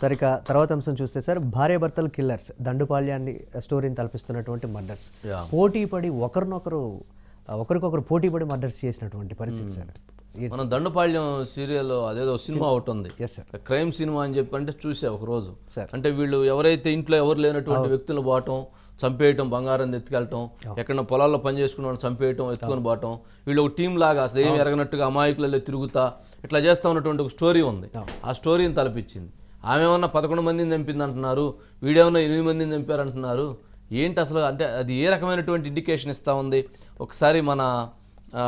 Sir ఇక తర్వాత అంశం చూస్తే సార్ భార్యాభర్తలు కిల్లర్స్ దండుపాళ్యాన్ని స్టోరీని తలపిస్తున్నటువంటి మర్డర్స్ Yeah. పోటీ పడి ఒకరినొకరు ఆ, ఒకరికొకరు పోటీ పడి మర్డర్స్ చేసినటువంటి పరిస్థితి సార్ మనం దండుపాళ్యం సీరియల్ అదేదో సినిమా ఒకటి ఉంది ఎస్ సార్ క్రైమ్ సినిమా అని చెప్పి అంటే చూసా ఒక రోజు Sir. అంటే వీళ్ళు ఎవరైతే ఇంట్లో ఎవరు లేనటువంటి వ్యక్తులు పోవటం చంపేయటం బంగారం ఎత్తుకెళ్ళటం ఎక్కడ పొలాల్లో పని చేసుకున్న వాళ్ళని చంపేయటం ఎత్తుకొని పోవటం వీళ్ళు ఒక టీం లాగా అసలు ఏమి ఎరగనట్టుగా అమాయకులలో తిరుగుతా ఇట్లా చేస్తా ఉన్నటువంటి ఒక స్టోరీ ఉంది ఆ స్టోరీని తలపించింది ఆమె ఏమన్నా పదకొండు మందిని చంపింది అంటున్నారు వీడేమన్నా ఎనిమిది మందిని చంపారు అంటున్నారు ఏంటి అసలు అంటే అది ఏ రకమైనటువంటి ఇండికేషన్ ఇస్తా ఉంది ఒకసారి మన ఆ,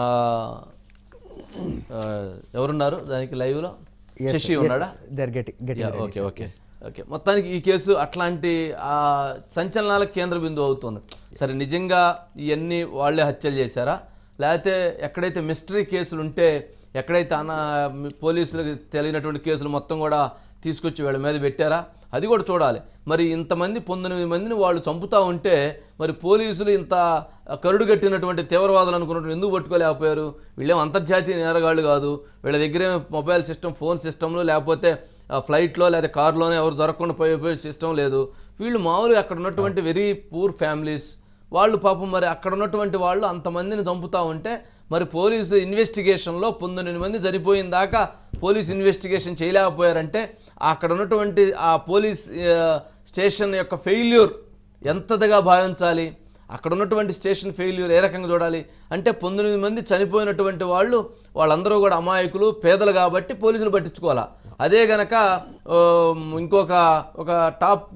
ఆ, ఎవరున్నారు దానికి లైవ్లో శశి ఉన్నాడా దర్ గెట్ గెట్ యా, ఓకే ఓకే ఓకే మొత్తానికి ఈ కేసు అట్లాంటి ఆ సంచలనాలకు కేంద్ర బిందువు అవుతుంది సరే నిజంగా ఇవన్నీ వాళ్ళే హత్యలు చేశారా లేకపోతే ఎక్కడైతే మిస్టరీ కేసులు ఉంటే ఎక్కడైతే అన పోలీసులకు తెలియనటువంటి కేసులు మొత్తం కూడా తీసుకొచ్చి వీళ్ళ మీద పెట్టారా అది కూడా చూడాలి మరి ఇంతమంది పంతొమ్మిది మందిని వాళ్ళు చంపుతా ఉంటే మరి పోలీసులు ఇంత కరుడు కట్టినటువంటి తీవ్రవాదులు అనుకున్నట్టు ఎందుకు పట్టుకోలేకపోయారు వీళ్ళేం అంతర్జాతీయ నేరగాళ్ళు కాదు వీళ్ళ దగ్గరే మొబైల్ సిస్టమ్ ఫోన్ సిస్టమ్లు లేకపోతే ఆ, ఫ్లైట్లో లేదా కారులోనే ఎవరు దొరకకుండా పోయే పోయే సిస్టమ్ లేదు వీళ్ళు మామూలుగా అక్కడ ఉన్నటువంటి వెరీ పూర్ ఫ్యామిలీస్ వాళ్ళు పాపం మరి అక్కడ ఉన్నటువంటి వాళ్ళు అంతమందిని చంపుతా ఉంటే మరి పోలీసు ఇన్వెస్టిగేషన్లో పంతొమ్మిది మంది చనిపోయిన దాకా పోలీస్ ఇన్వెస్టిగేషన్ చేయలేకపోయారంటే అక్కడ ఉన్నటువంటి ఆ పోలీస్ ఆ, స్టేషన్ యొక్క ఫెయిల్యూర్ ఎంతదిగా భావించాలి అక్కడ ఉన్నటువంటి స్టేషన్ ఫెయిల్యూర్ ఏ రకంగా చూడాలి అంటే పంతొమ్మిది మంది చనిపోయినటువంటి వాళ్ళు వాళ్ళందరూ కూడా అమాయకులు పేదలు కాబట్టి పోలీసులు పట్టించుకోవాలా అదే గనక ఆ, ఇంకొక ఒక టాప్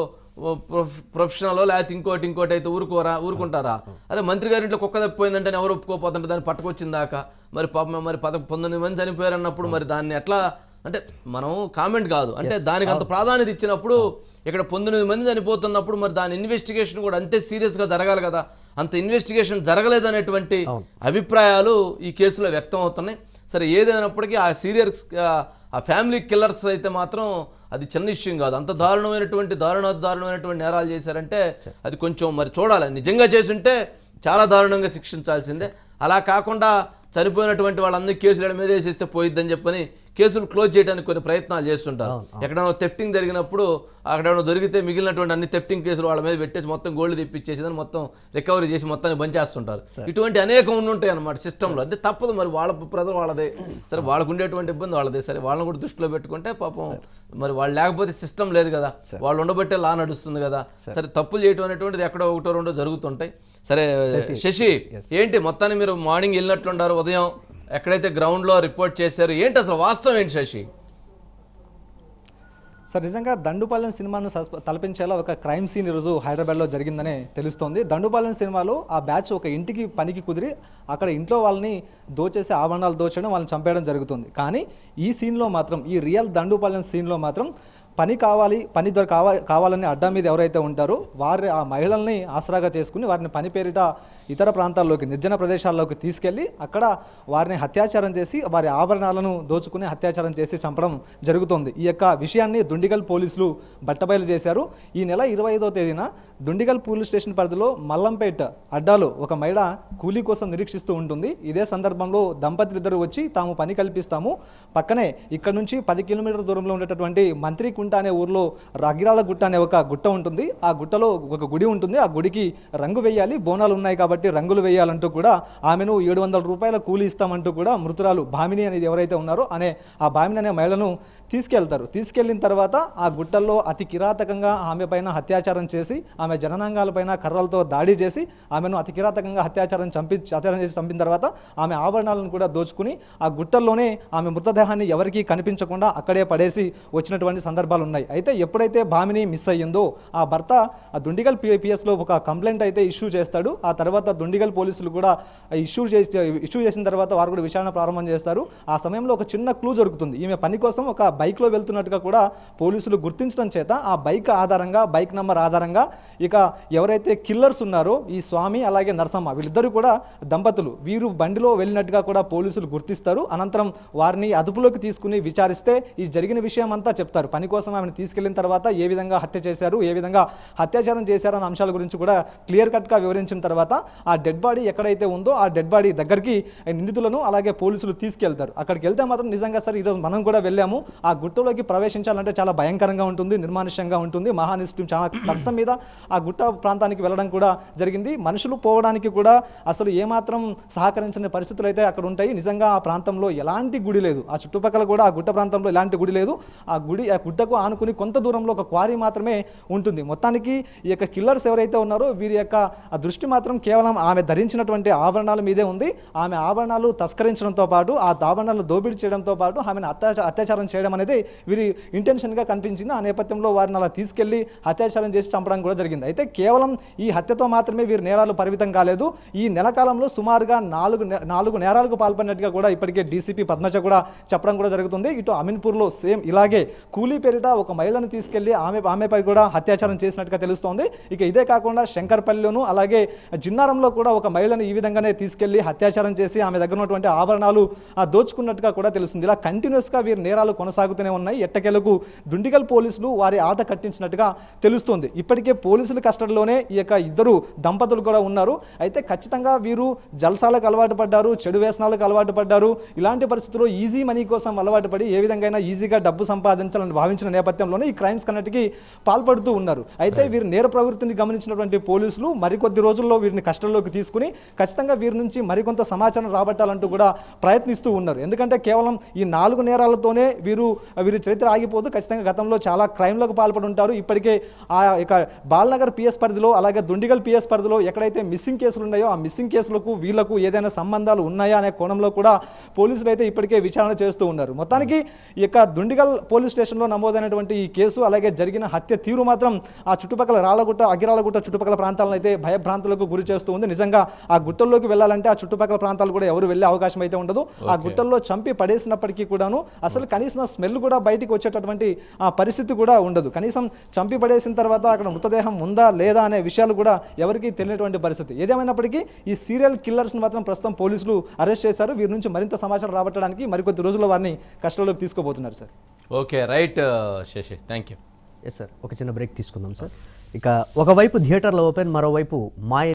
ప్రొఫ్- ప్రొఫెషనల్ లేకపోతే ఇంకోటి ఇంకోటి అయితే ఊరుకోరా ఊరుకుంటారా అరే మంత్రి గారి ఇంట్లో కుక్క తప్పిపోయిందంటే ఎవరు ఒప్పుకోపోతుంటే దాన్ని పట్టుకొచ్చిన దాకా మరి పాపం మరి పద పంతొమ్మిది మంది చనిపోయారు అన్నప్పుడు మరి దాన్ని ఎట్లా అంటే మనం కామెంట్ కాదు అంటే దానికి అంత ప్రాధాన్యత ఇచ్చినప్పుడు ఇక్కడ పంతొమ్మిది మంది చనిపోతున్నప్పుడు మరి దాని ఇన్వెస్టిగేషన్ కూడా అంతే సీరియస్గా జరగాలి కదా అంత ఇన్వెస్టిగేషన్ జరగలేదనేటువంటి అభిప్రాయాలు ఈ కేసులో వ్యక్తం అవుతున్నాయి సరే ఏదైనప్పటికీ ఆ సీరియస్ ఆ ఫ్యామిలీ కిల్లర్స్ అయితే మాత్రం అది చిన్న విషయం కాదు అంత దారుణమైనటువంటి దారుణ దారుణమైనటువంటి నేరాలు చేశారంటే అది కొంచెం మరి చూడాలి నిజంగా చేసుంటే చాలా దారుణంగా శిక్షించాల్సిందే అలా కాకుండా చనిపోయినటువంటి వాళ్ళందరినీ కేసుల మీద వేసేస్తే పోయిద్దని చెప్పని కేసులు క్లోజ్ చేయడానికి కొన్ని ప్రయత్నాలు చేస్తుంటారు ఎక్కడైనా తెఫ్టింగ్ జరిగినప్పుడు అక్కడ దొరికితే మిగిలినటువంటి అన్ని తెఫ్టింగ్ కేసులు వాళ్ళ మీద పెట్టేసి మొత్తం గోల్డ్ తెప్పించేసి దాన్ని మొత్తం రికవరీ చేసి మొత్తాన్ని బంచేస్తుంటారు ఇటువంటి అనేకం ఉండి ఉంటాయి అన్నమాట సిస్టంలో అంటే తప్పదు మరి వాళ్ళ ప్రజలు వాళ్ళదే సరే వాళ్ళకు ఉండేటువంటి ఇబ్బంది వాళ్ళదే సరే వాళ్ళని కూడా దృష్టిలో పెట్టుకుంటే పాపం మరి వాళ్ళు లేకపోతే సిస్టమ్ లేదు కదా వాళ్ళు ఉండబట్టే లా నడుస్తుంది కదా సరే తప్పులు చేయటం అనేటువంటిది ఎక్కడో ఒకటో రెండో జరుగుతుంటాయి సరే శశి ఏంటి మొత్తాన్ని మీరు మార్నింగ్ వెళ్ళినట్లుండారు ఉదయం ఎక్కడైతే గ్రౌండ్లో రిపోర్ట్ చేశారు ఏంటి అసలు వాస్తవం ఏంటి శశి సార్ నిజంగా దండుపాలెం సినిమాను సస్ప- తలపించేలా ఒక క్రైమ్ సీన్ ఈరోజు హైదరాబాద్లో జరిగిందనే తెలుస్తోంది దండుపాలెం సినిమాలో ఆ బ్యాచ్ ఒక ఇంటికి పనికి కుదిరి అక్కడ ఇంట్లో వాళ్ళని దోచేసి ఆభరణాలు దోచడం వాళ్ళని చంపేయడం జరుగుతుంది కానీ ఈ సీన్లో మాత్రం ఈ రియల్ దండుపాలెం సీన్లో మాత్రం పని కావాలి పని దొర కావాలి కావాలని అడ్డా మీద ఎవరైతే ఉంటారో వారి ఆ మహిళల్ని ఆసరాగా చేసుకుని వారిని పని పేరిట ఇతర ప్రాంతాల్లోకి నిర్జన ప్రదేశాల్లోకి తీసుకెళ్ళి అక్కడ వారిని హత్యాచారం చేసి వారి ఆభరణాలను దోచుకుని హత్యాచారం చేసి చంపడం జరుగుతోంది ఈ యొక్క విషయాన్ని దుండిగల్ పోలీసులు బట్టబయలు చేశారు ఈ నెల ఇరవై ఐదో తేదీన దుండిగల్ పోలీస్ స్టేషన్ పరిధిలో మల్లంపేట అడ్డాలో ఒక మహిళ కూలీ కోసం నిరీక్షిస్తూ ఉంటుంది ఇదే సందర్భంలో దంపతులిద్దరు వచ్చి తాము పని కల్పిస్తాము పక్కనే ఇక్కడ నుంచి పది కిలోమీటర్ల దూరంలో ఉండేటటువంటి మంత్రికుంట అనే ఊర్లో రగిరాల గుట్ట అనే ఒక గుట్ట ఉంటుంది ఆ గుట్టలో ఒక గుడి ఉంటుంది ఆ గుడికి రంగు వేయాలి బోనాలు ఉన్నాయి కాబట్టి రంగులు వేయాలంటూ కూడా ఆమెను ఏడు వందల రూపాయల కూలీ ఇస్తామంటూ కూడా మృతురాలు భామిని అనేది ఎవరైతే ఉన్నారో అనే ఆ భామిని అనే మహిళను తీసుకెళ్తారు తీసుకెళ్లిన తర్వాత ఆ గుట్టల్లో అతి కిరాతకంగా ఆమె పైన అత్యాచారం చేసి ఆమె జననాంగాలపైన కర్రలతో దాడి చేసి ఆమెను అతి కిరాతకంగా అత్యాచారం చంపి అత్యాచారం చేసి చంపిన తర్వాత ఆమె ఆభరణాలను కూడా దోచుకుని ఆ గుట్టల్లోనే ఆమె మృతదేహాన్ని ఎవరికీ కనిపించకుండా అక్కడే పడేసి వచ్చినటువంటి సందర్భాలు ఉన్నాయి అయితే ఎప్పుడైతే భామిని మిస్ అయ్యిందో ఆ భర్త ఆ దుండిగల్ పిఎస్లో ఒక కంప్లైంట్ అయితే ఇష్యూ చేస్తాడు ఆ తర్వాత దుండిగల్ పోలీసులు కూడా ఇష్యూ చేసి ఇష్యూ చేసిన తర్వాత వారు కూడా విచారణ ప్రారంభం చేస్తారు ఆ సమయంలో ఒక చిన్న క్లూ దొరుకుతుంది ఈమె పని కోసం ఒక బైక్లో వెళ్తున్నట్టుగా కూడా పోలీసులు గుర్తించడం చేత ఆ బైక్ ఆధారంగా బైక్ నంబర్ ఆధారంగా ఇక ఎవరైతే కిల్లర్స్ ఉన్నారో ఈ స్వామి అలాగే నరసమ్మ వీళ్ళిద్దరూ కూడా దంపతులు వీరు బండిలో వెళ్ళినట్టుగా కూడా పోలీసులు గుర్తిస్తారు అనంతరం వారిని అదుపులోకి తీసుకుని విచారిస్తే ఈ జరిగిన విషయం అంతా చెప్తారు పని కోసం కోసం ఆమెను తీసుకెళ్లిన తర్వాత ఏ విధంగా హత్య చేశారు ఏ విధంగా అత్యాచారం చేశారు అన్న అంశాల గురించి కూడా క్లియర్ కట్గా వివరించిన తర్వాత ఆ డెడ్ బాడీ ఎక్కడైతే ఉందో ఆ డెడ్ బాడీ దగ్గరికి నిందితులను అలాగే పోలీసులు తీసుకెళ్తారు అక్కడికి వెళ్తే మాత్రం నిజంగా సార్ ఈరోజు మనం కూడా వెళ్ళాము ఆ గుట్టలోకి ప్రవేశించాలంటే చాలా భయంకరంగా ఉంటుంది నిర్మానుష్యంగా ఉంటుంది మహానిష్టం చాలా కష్టం మీద ఆ గుట్ట ప్రాంతానికి వెళ్ళడం కూడా జరిగింది మనుషులు పోవడానికి కూడా అసలు ఏమాత్రం సహకరించిన పరిస్థితులు అయితే అక్కడ ఉంటాయి నిజంగా ఆ ప్రాంతంలో ఎలాంటి గుడి లేదు ఆ చుట్టుపక్కల కూడా ఆ గుట్ట ప్రాంతంలో ఎలాంటి గుడి లేదు ఆ గుడి ఆ గుట్టకు ఆనుకుని కొంత దూరంలో ఒక క్వారీ మాత్రమే ఉంటుంది మొత్తానికి ఈ యొక్క కిల్లర్స్ ఎవరైతే ఉన్నారో వీరి యొక్క ఆ దృష్టి మాత్రం కేవలం ఆమె ధరించినటువంటి ఆభరణాల మీదే ఉంది ఆమె ఆభరణాలు తస్కరించడంతో పాటు ఆ ఆభరణాలు దోపిడీ చేయడంతో పాటు ఆమెను అత్యాచ అత్యాచారం చేయడం అనేది వీరి ఇంటెన్షన్గా కనిపించింది ఆ నేపథ్యంలో వారిని అలా తీసుకెళ్లి అత్యాచారం చేసి చంపడం కూడా జరిగింది అయితే కేవలం ఈ హత్యతో మాత్రమే వీరి నేరాలు పరిమితం కాలేదు ఈ నెల కాలంలో సుమారుగా నాలుగు నే- నాలుగు నేరాలకు పాల్పడినట్టుగా కూడా ఇప్పటికే డీసీపీ పద్మజ కూడా చెప్పడం కూడా జరుగుతుంది ఇటు అమీన్పూర్లో సేమ్ ఇలాగే కూలీ పేరిట ఒక మహిళను తీసుకెళ్లి ఆమె ఆమెపై కూడా అత్యాచారం చేసినట్టుగా తెలుస్తోంది ఇక ఇదే కాకుండా శంకర్పల్లిలోను అలాగే జిన్నారంలో కూడా ఒక మహిళను ఈ విధంగానే తీసుకెళ్లి అత్యాచారం చేసి ఆమె దగ్గర ఉన్నటువంటి ఆభరణాలు ఆ, దోచుకున్నట్టుగా కూడా తెలుస్తుంది ఇలా కంటిన్యూస్గా వీరి నేరాలు కొనసాగుతూనే ఉన్నాయి ఎట్టకేలకు దుండిగల్ పోలీసులు వారి ఆట కట్టించినట్టుగా తెలుస్తుంది ఇప్పటికే పోలీసుల కస్టడీలోనే ఈ యొక్క ఇద్దరు దంపతులు కూడా ఉన్నారు అయితే ఖచ్చితంగా వీరు జల్సాలకు అలవాటు పడ్డారు చెడు వ్యసనాలకు అలవాటు పడ్డారు ఇలాంటి పరిస్థితుల్లో ఈజీ మనీ కోసం అలవాటు పడి ఏ విధంగా ఈజీగా డబ్బు సంపాదించాలని భావించిన నేపథ్యంలోనే ఈ క్రైమ్స్ కన్నటికి పాల్పడుతూ ఉన్నారు అయితే వీరి నేర ప్రవృత్తిని గమనించినటువంటి పోలీసులు మరికొద్ది రోజుల్లో వీరిని కష్టంలోకి తీసుకుని ఖచ్చితంగా వీరి నుంచి మరికొంత సమాచారం రాబట్టాలంటూ కూడా ప్రయత్నిస్తూ ఉన్నారు ఎందుకంటే కేవలం ఈ నాలుగు నేరాలతోనే వీరు వీరి చరిత్ర ఆగిపోదు ఖచ్చితంగా గతంలో చాలా క్రైమ్లకు పాల్పడి ఉంటారు ఇప్పటికే ఆ ఇక బాల్నగర్ పిఎస్ పరిధిలో అలాగే దుండిగల్ పిఎస్ పరిధిలో ఎక్కడైతే మిస్సింగ్ కేసులు ఉన్నాయో ఆ మిస్సింగ్ కేసులకు వీళ్లకు ఏదైనా సంబంధాలు ఉన్నాయా అనే కోణంలో కూడా పోలీసులు అయితే ఇప్పటికే విచారణ చేస్తూ ఉన్నారు మొత్తానికి ఈ యొక్క దుండిగల్ పోలీస్ స్టేషన్లో నమోదైనటువంటి ఈ కేసు అలాగే జరిగిన హత్య తీరు మాత్రం ఆ చుట్టుపక్కల రాళ్ళగుట్ట అగిరాలగుట్ట చుట్టుపక్కల ప్రాంతాలను అయితే భయభ్రాంతులకు గురి చేస్తూ ఉంది నిజంగా ఆ గుట్టల్లోకి వెళ్ళాలంటే ఆ చుట్టుపక్కల ప్రాంతాలు కూడా ఎవరు వెళ్ళే అవకాశం అయితే ఉండదు ఆ గుట్టల్లో చంపి పడేసినప్పటికీ కూడాను అసలు కనీసం ఆ స్మెల్ కూడా బయటికి వచ్చేటటువంటి ఆ పరిస్థితి కూడా ఉండదు కనీసం చంపి పడేసిన తర్వాత అక్కడ మృతదేహం ఉందా లేదా అనే విషయాలు కూడా ఎవరికీ తెలియనటువంటి పరిస్థితి ఏదేమైనప్పటికీ ఈ సీరియల్ కిల్లర్స్ని మాత్రం ప్రస్తుతం పోలీసులు అరెస్ట్ చేశారు వీరి నుంచి మరింత సమాచారం రాబట్టడానికి మరికొద్ది రోజుల్లో వారిని కస్టడీలోకి తీసుకోబోతున్నారు sir okay right Sasi thank you yes sir ఒక చిన్న బ్రేక్ తీసుకుందాం సార్ ఇక ఒకవైపు థియేటర్ల ఓపెన్ మరోవైపు మాయ